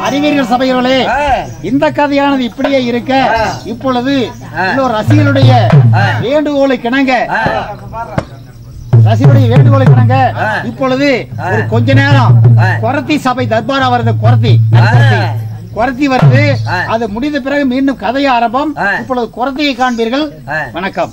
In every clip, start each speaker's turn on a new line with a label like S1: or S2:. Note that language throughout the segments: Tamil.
S1: அறிவீர்கள் சபைகளே
S2: ஆ.
S1: இந்த கதையானது இப்படியே இருக்க
S2: ஆ.
S1: இப்பொழுது
S2: ஆ.
S1: இன்னொரு ரசிகருடைய
S2: ஆ.
S1: வேண்டுகோளை கிணங்க
S2: ஆ,
S1: ரசிகருடைய வேண்டுகோளை கிணங்க
S2: ஆ.
S1: இப்பொழுது
S2: ஆ.
S1: ஒரு கொஞ்ச நேரம்
S2: ஆ.
S1: குரத்தி சபை தர்பாரா வருது குரத்தி
S2: ஆ.
S1: குரத்தி வருது
S2: ஆ.
S1: அது முடிந்த பிறகு மீண்டும் கதை ஆரம்பம்
S2: ஆ.
S1: இப்பொழுது குரத்தையை காண்பீர்கள்
S2: ஆ.
S1: வணக்கம்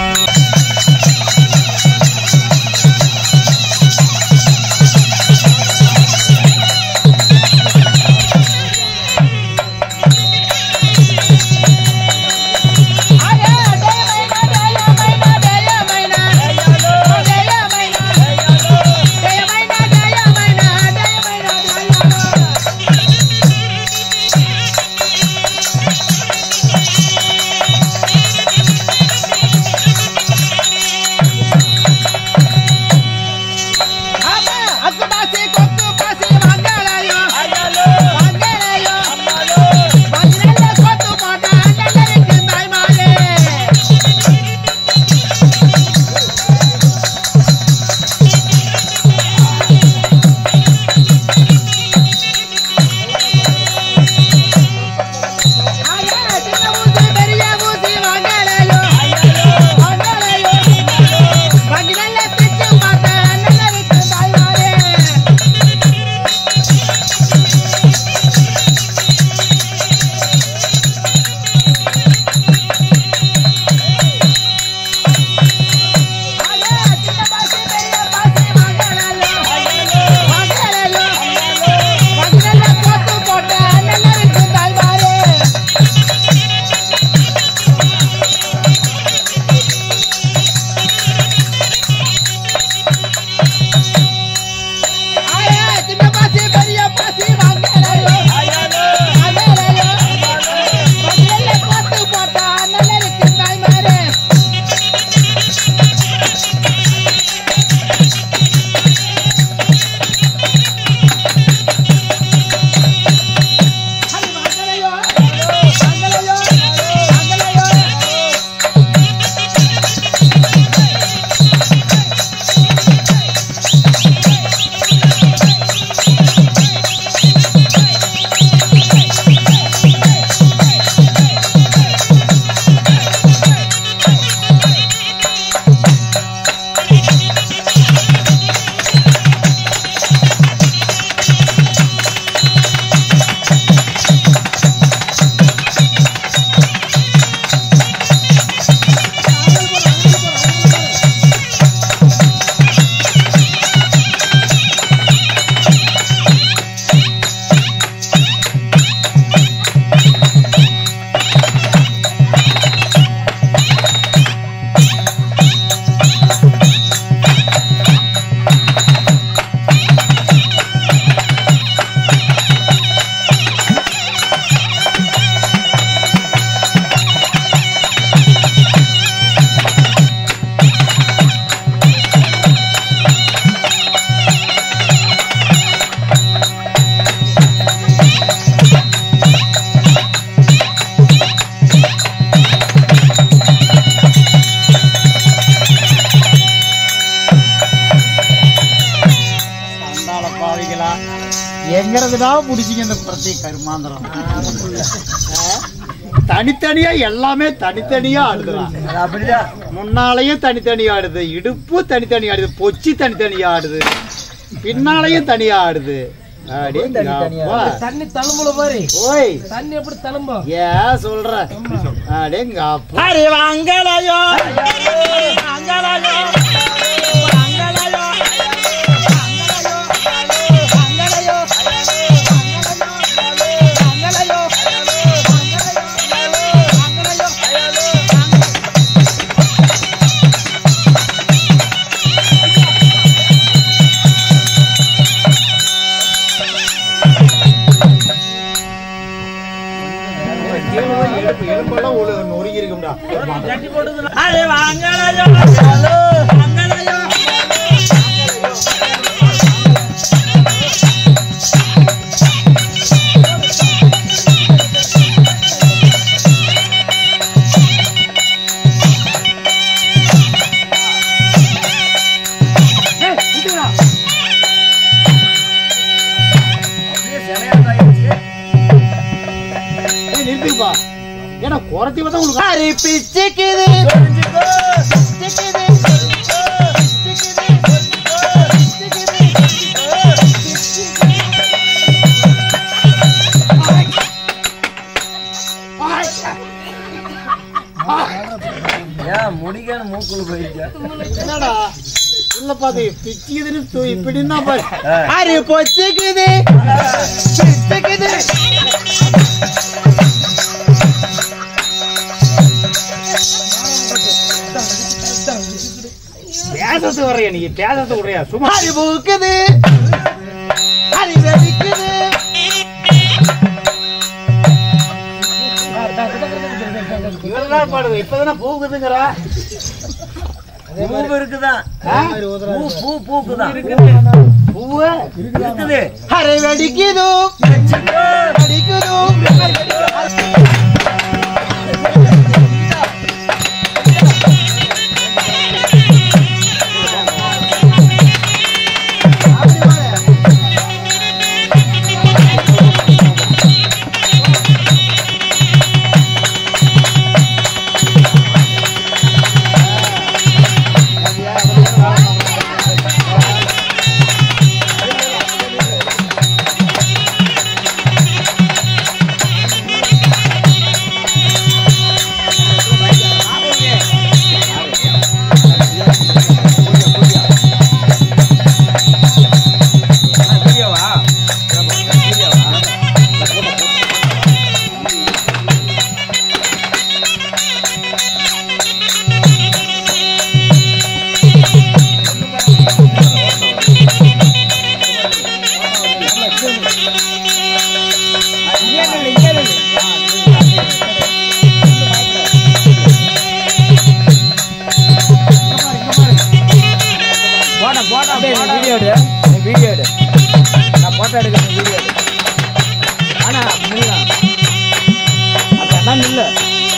S1: சண்டால பாவிகளா எங்கிறதுடா புடிச்சிங்க இந்த பிரதி கருமாந்திரம் ஆ? தனித்தனியா எல்லாமே தனித்தனியா ஆடுதுடா
S2: அது அப்படிதான்
S1: முன்னாலையும் தனித்தனியா ஆடுது இடுப்பு தனித்தனி ஆடுது பொச்சி தனித்தனியா ஆடுது பின்னாலையும் தனியா ஆடுது அடேங்கப்பா.
S3: தண்ணி தழும்புல மாதிரி
S1: ஓய்
S3: தண்ணி எப்படி தழும்பும்
S1: ஏன் சொல்ற அடேங்கப்பா
S2: அறிவாங்கலையோ
S1: எலும்பெல்லாம் ஒரு நொறுங்கி இருக்கும்டா
S2: அறிவாங்கலையோ
S1: உரத்தி பார்த்தா உங்களுக்கு
S2: ஹரி பிச்சுக்குது ஏன் முடிக்கான மூக்குள்ள போயிருச்சா
S1: என்னடா உள்ள பாத்து பிச்சுக்குதுன்னு தூ- இப்படின்னா பாரு
S2: ஹரி பொச்சுக்குது பிச்சுக்குது
S1: பேசத்து வரையா நீ பேசத்து விடுறியா சும்மா
S2: ஹரி பூக்குது ஹரி வெடிக்குது
S1: இவர்தான் பாடுது இப்பதானே போகுதுங்கிறா
S2: பூ இருக்குதான்
S1: ஆ?
S2: பூ பூ பூக்குதான்
S1: பூவு
S2: இருக்குது ஹரி வெடிக்குது வெடிக்குது
S3: போடா போடா வீடியோ எடு வீடியோ எடு நான் போட்டோ எடுக்கிறேன் வீடியோ எடு ஆனா நில்ல அப்ப நில்லு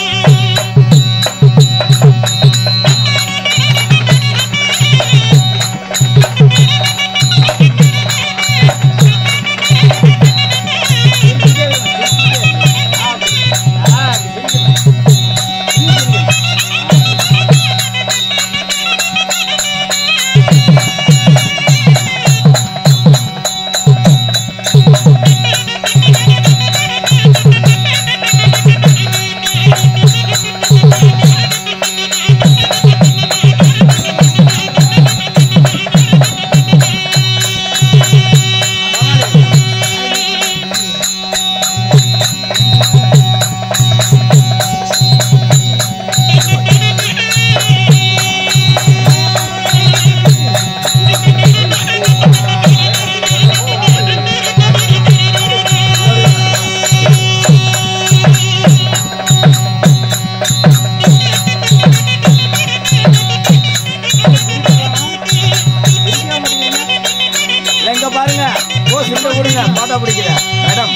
S3: இல்ல, இங்க பாருங்க ஓ சிம்ப கொடுங்க போட்டோ பிடிக்கிறேன் மேடம்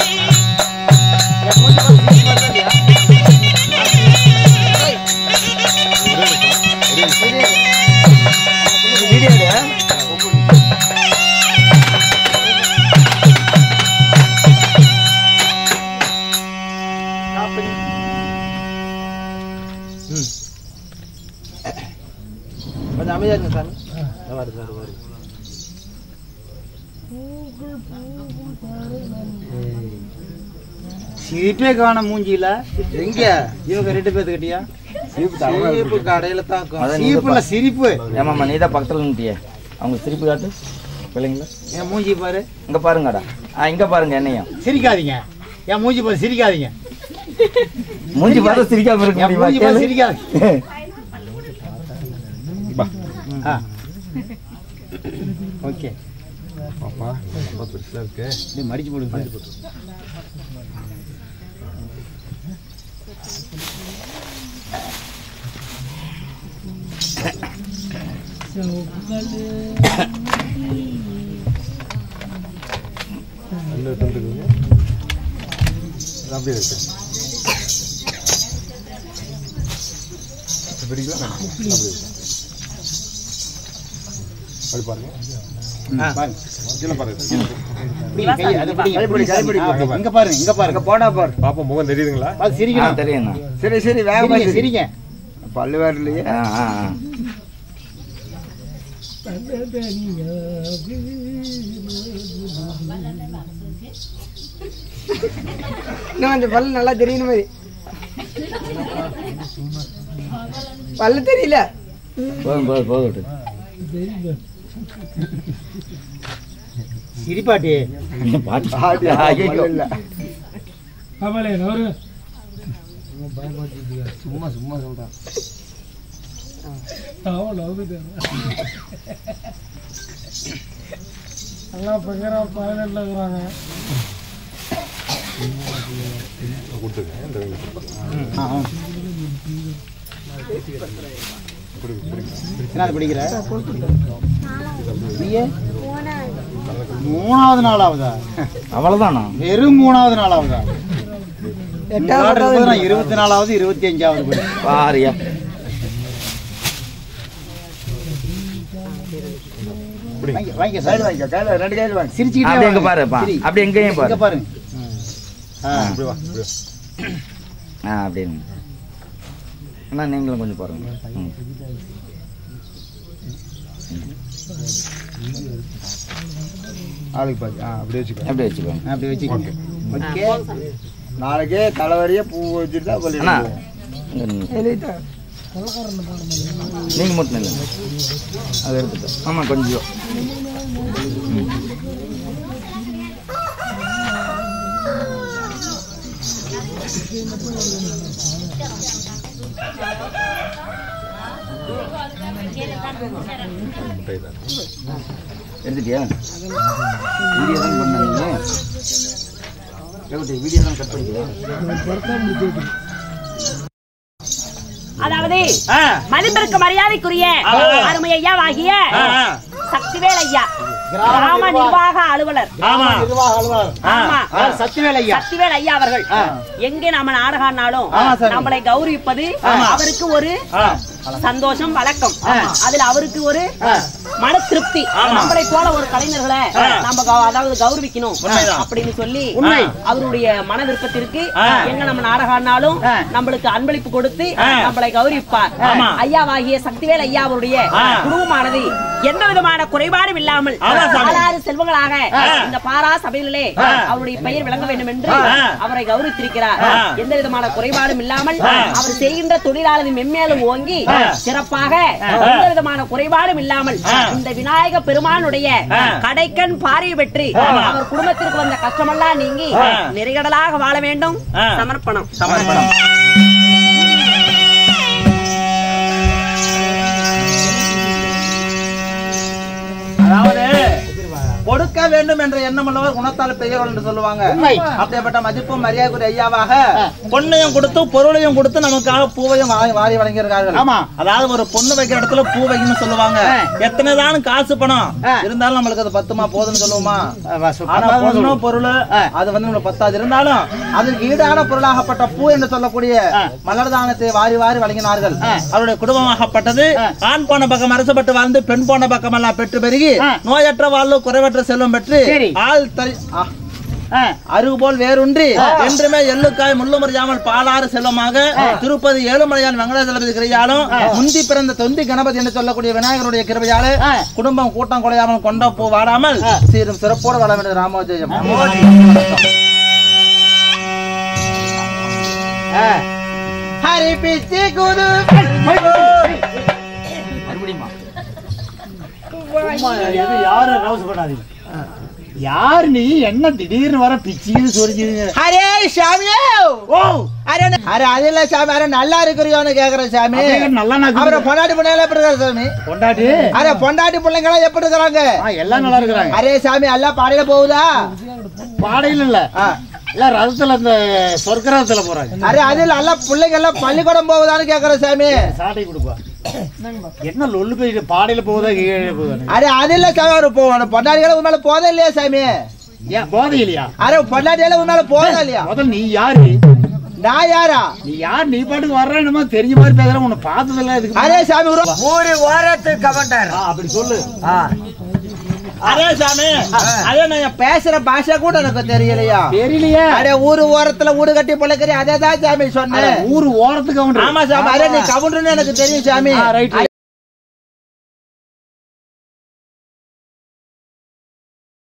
S3: வீடியோ எடு
S2: கொஞ்சம் அமைதியா இருங்க சாமி
S1: சீட்டே காண மூஞ்சில
S2: எங்க
S1: இவங்க ரெண்டு பேர்த்து கட்டியா
S2: சீப்பு கடையில தான் இருக்கும்.
S1: சீப்புல சிரிப்பு
S3: ஏமாம்மா நீ தான் பக்கத்தில் நின்ட்டியே அவங்க சிரிப்பு காட்டு பிள்ளைங்கள
S1: என் மூஞ்சி பாரு
S3: இங்க பாருங்கடா ஆ இங்க பாருங்க என்னையும்
S1: சிரிக்காதீங்க என் மூஞ்சி பாரு சிரிக்காதீங்க
S3: மூஞ்சி பார்த்தா சிரிக்காம இருக்க
S1: என் மூஞ்சி பாரு
S3: முடியுமா
S1: சிரிக்காது ஆ ஓகே டேய், மடிச்சு போடுங்க ம், பாருங்க பிடிங்க, கையை, அதை பிடிங்க.
S3: கைப்பிடி, கைப்பிடி.
S1: ஆ, அப்படி. இங்க பாருங்க இங்க பாருங்க
S3: போனா பாரு
S4: பாப்பா முகம் தெரியுதுங்களா
S1: அது சிரிக்கணும்
S5: தெரியுண்ணா
S3: சரி சரி வேகமா
S1: சிரிங்க
S3: சரி
S1: சிரிங்க
S3: பல்லு வரலையே
S5: ஆ ஆ ஆ.
S6: இன்னும் அந்த பல்லு நல்லா தெரியுற மாதிரி பல்லு தெரியல
S5: போதும் போதும் போதும்
S1: சிரிப்பாட்டி
S5: பாட்டு
S3: ஆடி, ஆ,
S5: ஐயோ.
S3: பல்லு இல்ல.
S2: சும்மா சும்மா சொல்றான்
S4: கொடுத்துருங்க இந்த
S1: ஆ, ஆ. என்ன அது பிடிக்கிற நீயே? மூணாவது நாளாவதா
S5: அவ்வளவுதானா
S1: வெறும் மூணாவது நாளாவதா
S6: எட்டாவது
S1: முன்னாடி
S6: பத்தாவது
S1: இருந்தது நான் இருபத்தி நாலாவது இருபத்தி அஞ்சாவது படி
S5: பாரியா
S1: வாங்க வாங்க
S3: கையில
S1: சார்
S3: வாங்கிக்க, கையில, ரெண்டு கையில வாங்க.
S1: சிரிச்சுக்கிட்டே
S5: அப்படி எங்க
S1: வாங்க.
S5: பாரு, பா.
S1: சிரி.
S5: அப்படி எங்கேயும்
S1: இங்க
S5: பாரு.
S1: பாருங்க ஆ.
S4: இப்படி வா இப்படி வா.
S5: ஆ அப்படின்னு அண்ணா நீங்களும் கொஞ்சம் பாருங்க ம்.
S3: ஆளுக்கு பாரு. ஆ, அப்படியே வச்சுக்கோ.
S5: அப்படி வச்சுக்கோங்க
S1: அப்படி வச்சுக்கோங்க
S3: ஓகே. நாளைக்கே தலைவரையே பூ வச்சுட்டு தான் பள்ளி
S5: அண்ணா
S3: போவோம்.
S5: இங்க நில்லுங்க.
S6: எழுதிட்டா
S5: நீங்க மட்டும் இல்லைங்க அது எடுத்துட்டோம் ஆமா கொஞ்சம் எடுத்துட்டியா வீடியோ தான் பண்ணாங்க வீடியோ தான் கட் பண்ணிக்கலாம்
S7: அதாவது
S1: ஆ.
S7: மதிப்பிற்கு மரியாதைக்குரிய அருமை ஐயாவாகிய சக்திவேல் ஐயா
S1: கிராம
S7: கிராம
S1: நிர்வாக-
S7: நிர்வாக அலுவலர்
S1: ஆமா நிர்வாக அலுவலர்
S7: ஆமா.
S1: ஆ, சக்திவேல் ஐயா
S7: சக்திவேல் ஐயா அவர்கள் எங்கே நாம நாடகாடினாலும்
S1: ஆமா, சாமி.
S7: நம்மளை கௌரவிப்பது அவருக்கு ஒரு
S1: ஆ.
S7: சந்தோஷம் வழக்கம் அதுல அவருக்கு ஒரு
S1: ஆ.
S7: மன திருப்தி நம்மளை போல ஒரு கலைஞர்களை நம்ம கௌ- அதாவது கௌரவிக்கணும் அப்படின்னு சொல்லி
S1: உண்மை.
S7: அவருடைய மன விருப்பத்திற்கு எங்க நம்ம நாடகாடினாலும் நம்மளுக்கு அன்பளிப்பு கொடுத்து நம்மளை கௌரவிப்பார் ஐயாவாகிய சக்திவேல் ஐயா அவருடைய குடும்பமானது எந்த விதமான குறைபாடும் இல்லாமல் ஆறாறு செல்வங்களாக இந்த பாரா சபையிலே அவருடைய பெயர் விளங்க வேண்டும் என்று அவரை கௌரவித்திருக்கிறார் எந்த விதமான குறைபாடும் இல்லாமல் அவர் செய்கின்ற தொழிலாளர் மென்மேலும் ஓங்கி சிறப்பாக எந்த விதமான குறைபாடும் இல்லாமல் இந்த விநாயக பெருமானுடைய கடைக்கண் பார்வை பெற்று அவர் குடும்பத்திற்கு வந்த கஷ்டமெல்லாம் நீங்கி நிறைகடலாக வாழ வேண்டும் சமர்ப்பணம்
S1: சமர்ப்பணம்
S2: அதாவது கொடுக்க வேண்டும் என்ற எண்ணம் உள்ளவர் குணத்தால் பெயர் என்று சொல்லுவாங்க
S1: உண்மை.
S2: அப்படிப்பட்ட மதிப்பும் மரியாதைக்குரிய ஐயாவாக பொண்ணையும் கொடுத்து பொருளையும் கொடுத்து நமக்காக பூவையும் வாரி வாரி வழங்கியிருக்கார்கள்
S1: ஆமா.
S2: அதாவது ஒரு பொண்ணு வைக்கிற இடத்துல பூ வைக்கணும்னு சொல்லுவாங்க எத்தனை தான் காசு பணம் இருந்தாலும் நம்மளுக்கு அது பத்துமா போதும்னு சொல்லுவோமா ஆனா பொண்ணும் பொருள் அது வந்து நம்மளுக்கு பத்தாது இருந்தாலும் அதுக்கு ஈடான பொருளாகப்பட்ட பூ என்று சொல்லக்கூடிய மலர் தானத்தை வாரி வாரி வழங்கினார்கள் அவருடைய குடும்பமாகப்பட்டது ஆண் போன பக்கம் அரசப்பட்டு வாழ்ந்து பெண் போன பக்கம் எல்லாம் பெற்று பெருகி நோயற்ற வாழ்வு குறைவற்ற செல்வம் பெற்று
S1: சரி.
S2: ஆள் தறி ஆ. அருகு போல் வேறுன்றி என்றுமே எள்ளுக்காய் முள்ளுமறியாமல் பாலாறு செல்வமாக திருப்பதி ஏழுமலையான் வெங்கடாஜலபதி கிரையாலும் முந்தி பிறந்த தொந்தி கணபதி என்று சொல்லக்கூடிய விநாயகருடைய கிருபையால குடும்பம் கூட்டம் குலையாமல் கொண்ட பூ வாடாமல் சீரும் சிறப்போடு வாழ வேண்டிய ராமோஜயம் ஹரி பிச்சி குரு
S5: மறுபடியுமா
S1: எது யாரும் ரவுஸ் பண்ணாதீங்க யார் நீ என்ன திடீர்னு வர பிச்சுக்குது சொரிஞ்சுதுங்க
S2: ஹரே சாமியோ ஓ அரே அரே அது இல்ல சாமி அரே நல்லா இருக்கிறியோன்னு கேக்குறேன் சாமி
S1: அப்படியே நல்லா நான்
S2: அவரை பொண்டாட்டி பிள்ளைங்க எப்படி இருக்காரு சாமி
S1: கொண்டாடி
S2: அரே பொண்டாட்டி பிள்ளைங்க எல்லாம் எப்படி இருக்கிறாங்க
S1: ஆ, எல்லாம் நல்லா இருக்கிறாங்க
S2: அரே சாமி எல்லாம் பாடையில போகுதா
S1: பாடையில இல்ல
S2: ஆ.
S1: எல்லாம் ரதத்துல இந்த சொர்க்கரதத்துல போறாங்க
S2: அரே அது இல்ல எல்லாம் பிள்ளைங்க எல்லாம் பள்ளிக்கூடம் போகுதான்னு கேக்குறேன் சாமி
S1: சாட்டை கொடுப்பா என்ன லொல்லு போய் பாடையில போகுதா கீழே போகுதா
S2: அரே அது இல்ல சாமி அவர் போவான் பொண்டாட்டிகளை உன்னால போதே இல்லையா சாமி
S1: ஏன் போதை இல்லையா
S2: அரே பொண்டாட்டிகளை உன்னால போதா இல்லையா
S1: முதல்ல நீ யாரு
S2: நான் யாரா
S1: நீ யார் நீ பாட்டுக்கு வர்றேன்னு தெரிஞ்ச மாதிரி பேசுற உன்னை பார்த்ததில்ல இதுக்கு
S2: அரே சாமி உருவா
S3: ஊரு ஓரத்து கவண்டர்
S1: ஆ, அப்படி சொல்லு
S3: ஆ
S2: அரே சாமி அதே நான் பேசுற பாஷை கூட எனக்கு தெரியலையா
S1: தெரியலையே
S2: அரே ஊரு ஓரத்துல வீடு கட்டி பழக்கிறேன் அதே தான் சாமி
S1: அட,
S2: சொன்னேன்
S1: ஊரு ஓரத்துக்கு அவன்
S2: ஆமா சாமி அரே நீ கவுண்டர்னு எனக்கு தெரியும் சாமி
S1: ஆ, right, right.